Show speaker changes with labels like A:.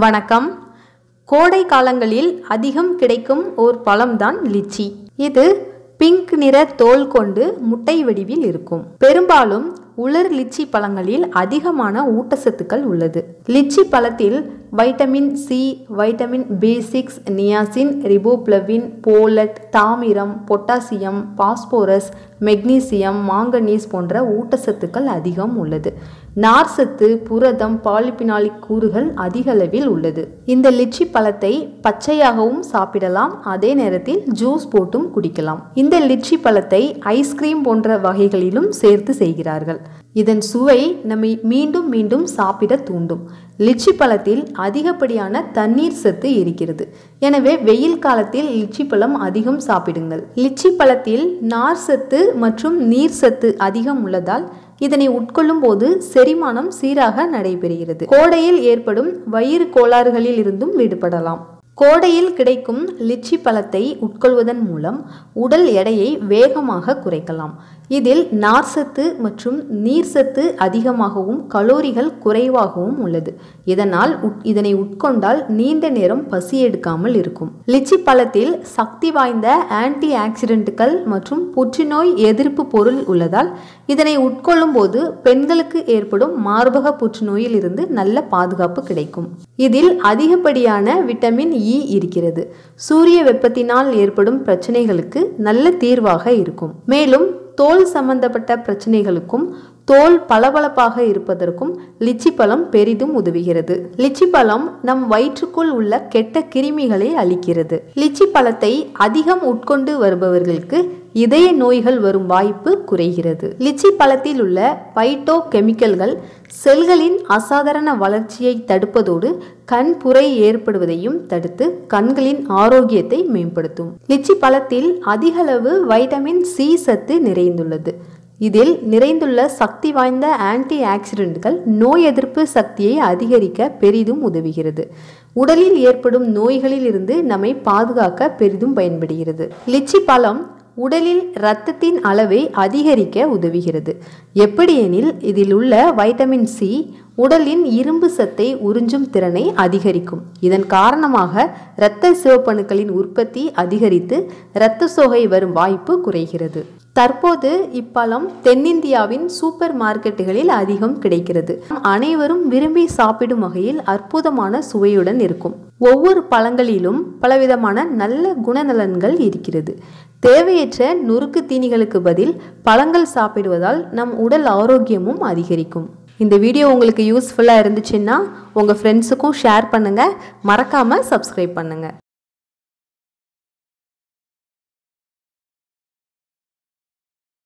A: வணக்கம் கோடை காலங்களில் அதிகம் கிடைக்கும் ஓர் பழம்தான் லிச்சி இது பிங்க் நிற தோல் கொண்டு முட்டை வடிவில் இருக்கும் பெரும்பாலும் உலர் லிச்சி பழங்களில் அதிகமான ஊட்டச்சத்துக்கள் உள்ளது லிச்சி பழத்தில் vitamin C vitamin B six niacin riboflavin folate தாமிரம் பொட்டாசியம் பாஸ்போரஸ் மெக்னீசியம் மாங்கனீஸ் போன்ற ஊட்டச்சத்துக்கள் அதிகம் உள்ளது நார்சத்து புரதம் பாலிபினாலிக் கூறுகள் அதிக அளவில் உள்ளது இந்த லிச்சி பழத்தை பச்சையாகவும் சாப்பிடலாம் அதே நேரத்தில் ஜூஸ் போட்டும் குடிக்கலாம் இந்த லிச்சி பழத்தை ஐஸ்கிரீம் போன்ற வகைகளிலும் சேர்த்து செய்கிறார்கள் இதன் சுவை நம்மை மீண்டும் மீண்டும் சாப்பிட தூண்டும் லிச்சி பழத்தில் அதிகப்படியான தண்ணீர் சத்து இருக்கிறது எனவே வெயில் காலத்தில் லிச்சி பழம் அதிகம் சாப்பிடுங்கள் லிச்சி பழத்தில் நார் சத்து மற்றும் நீர் சத்து அதிகம் உள்ளதால் இதனை உட்கொள்ளும் போது செரிமானம் சீராக நடைபெறுகிறது கோடையில் ஏற்படும் வயிறு கோளாறுகளில் இருந்தும் விடுபடலாம் கோடையில் கிடைக்கும் லிச்சி பழத்தை உட்கொள்வதன் மூலம் உடல் எடையை வேகமாக குறைக்கலாம் இதில் நார்சத்து மற்றும் நீர்சத்து அதிகமாகவும் கலோரிகள் குறைவாகவும் உள்ளது இதனால் இதனை உட்கொண்டால் நீண்ட நேரம் பசி எடுக்காமல் இருக்கும் லிச்சி பழத்தில் சக்தி வாய்ந்த ஆன்டி ஆக்சிடென்ட்டுகள் மற்றும் புற்றுநோய் எதிர்ப்பு பொருள் உள்ளதால் இதனை உட்கொள்ளும் போது பெண்களுக்கு ஏற்படும் மார்பக புற்றுநோயில் இருந்து நல்ல பாதுகாப்பு கிடைக்கும் இதில் அதிகப்படியான விட்டமின் இ இருக்கிறது சூரிய வெப்பத்தினால் ஏற்படும் பிரச்சனைகளுக்கு நல்ல தீர்வாக இருக்கும் மேலும் தோல் சம்பந்தப்பட்ட பிரச்சனைகளுக்கும் தோல் பளபளப்பாக இருப்பதற்கும் லிச்சி பழம் பெரிதும் உதவுகிறது லிச்சி பழம் நம் வயிற்றுக்குள் உள்ள கெட்ட கிருமிகளை அளிக்கிறது லிச்சி பழத்தை அதிகம் உட்கொண்டு வருபவர்களுக்கு இதய நோய்கள் வரும் வாய்ப்பு குறைகிறது லிச்சி பழத்தில் உள்ள பைட்டோ கெமிக்கல்கள் செல்களின் அசாதாரண வளர்ச்சியை தடுப்பதோடு கண் புரை ஏற்படுவதையும் தடுத்து கண்களின் ஆரோக்கியத்தை மேம்படுத்தும் லிச்சி பழத்தில் அதிகளவு வைட்டமின் சி சத்து நிறைந்துள்ளது இதில் நிறைந்துள்ள சக்தி வாய்ந்த ஆன்டி ஆக்சிடென்ட்கள் நோய் எதிர்ப்பு சக்தியை அதிகரிக்க பெரிதும் உதவுகிறது உடலில் ஏற்படும் நோய்களில் இருந்து நம்மை பாதுகாக்க பெரிதும் பயன்படுகிறது லிச்சி பழம் உடலில் இரத்தத்தின் அளவை அதிகரிக்க உதவுகிறது எப்படியெனில் இதில் உள்ள வைட்டமின் சி உடலின் இரும்பு சத்தை உறிஞ்சும் திறனை அதிகரிக்கும் இதன் காரணமாக இரத்த சிவப்பணுக்களின் உற்பத்தி அதிகரித்து இரத்த சோகை வரும் வாய்ப்பு குறைகிறது தற்போது இப்பழம் தென்னிந்தியாவின் சூப்பர் மார்க்கெட்டுகளில் அதிகம் கிடைக்கிறது அனைவரும் விரும்பி சாப்பிடும் வகையில் அற்புதமான சுவையுடன் இருக்கும் ஒவ்வொரு பழங்களிலும் பலவிதமான நல்ல குணநலன்கள் இருக்கிறது தேவையற்ற நொறுக்கு தீனிகளுக்கு பதில் பழங்கள் சாப்பிடுவதால் நம் உடல் ஆரோக்கியமும் அதிகரிக்கும் இந்த வீடியோ உங்களுக்கு யூஸ்ஃபுல்லாக இருந்துச்சுன்னா உங்கள் ஃப்ரெண்ட்ஸுக்கும் ஷேர் பண்ணுங்கள் மறக்காமல் சப்ஸ்கிரைப் பண்ணுங்கள்